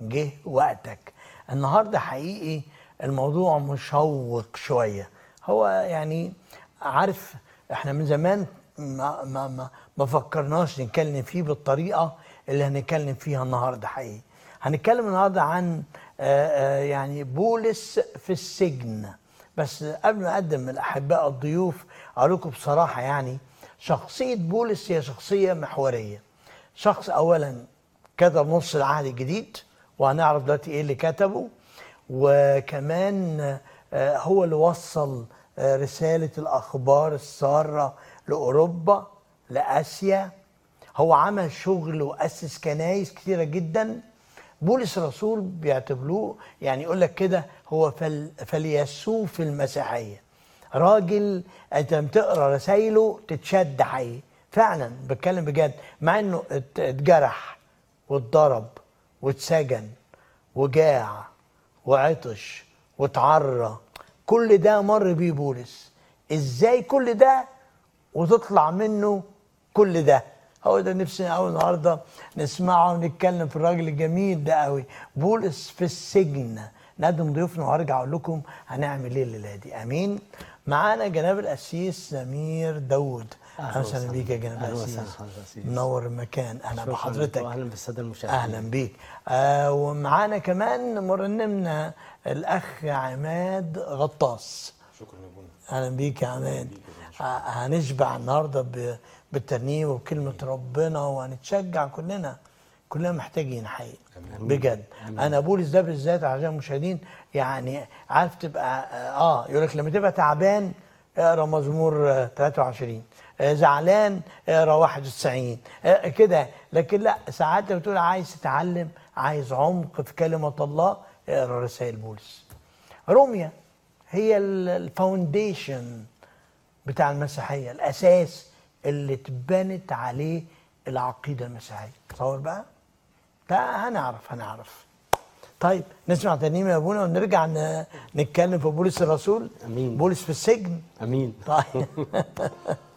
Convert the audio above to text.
جه وقتك النهارده حقيقي الموضوع مشوق شويه هو يعني عارف احنا من زمان ما ما ما, ما فكرناش نتكلم فيه بالطريقه اللي هنتكلم فيها النهارده حقيقي هنتكلم النهارده عن آه، آه، يعني بولس في السجن بس قبل ما اقدم الاحباء الضيوف اقول لكم بصراحه يعني شخصيه بولس هي شخصيه محوريه شخص اولا كتب نص العهد الجديد وهنعرف دلوقتي ايه اللي كتبه وكمان آه، هو اللي وصل آه، رساله الاخبار الساره لاوروبا لاسيا هو عمل شغل واسس كنايس كتيره جدا بولس الرسول بيعتبروه يعني يقول لك كده هو فل فليسوف المسيحيه راجل انت لما تقرا رسايله تتشد حقيقي فعلا بتكلم بجد مع انه ات- اتجرح واتضرب واتسجن وجاع وعطش واتعرى كل ده مر بيه بولس ازاي كل ده وتطلع منه كل ده هو ده نفسي قوي النهارده نسمعه ونتكلم في الراجل الجميل ده قوي بولس في السجن نقدم ضيوفنا وهرجع اقول لكم هنعمل ايه الليله دي امين معانا جناب القسيس سمير داوود أهلا اهلا وسهلا وسهلا. بيك يا جناب أهلا القسيس وسهلا حضرتك القسيس. منور المكان اهلا شكراً بحضرتك واهلا بالساده المشاهدين اهلا بيك آه ومعانا كمان مرنمنا الاخ عماد غطاس شكرا يا ابونا اهلا بيك يا عماد ه- هنشبع النهارده ب- بالترنيم وبكلمه ربنا وهنتشجع كلنا كلنا محتاجين حقيقي بجد انا بولس ده بالذات عشان المشاهدين يعني عارف تبقى اه يقول لك لما تبقى تعبان اقرا مزمور آه، 23 آه، زعلان اقرا 91 آه، كده لكن لا ساعات لما بتقول عايز تتعلم عايز عمق في كلمه الله اقرا رسائل بولس روميا هي ال- الفاونديشن بتاع المسيحيه الاساس اللي اتبنت عليه العقيده المسيحيه تصور بقى لا هنعرف هنعرف طيب نسمع ترنيم يا ابونا ونرجع ن- نتكلم في بولس الرسول أمين. بولس في السجن امين طيب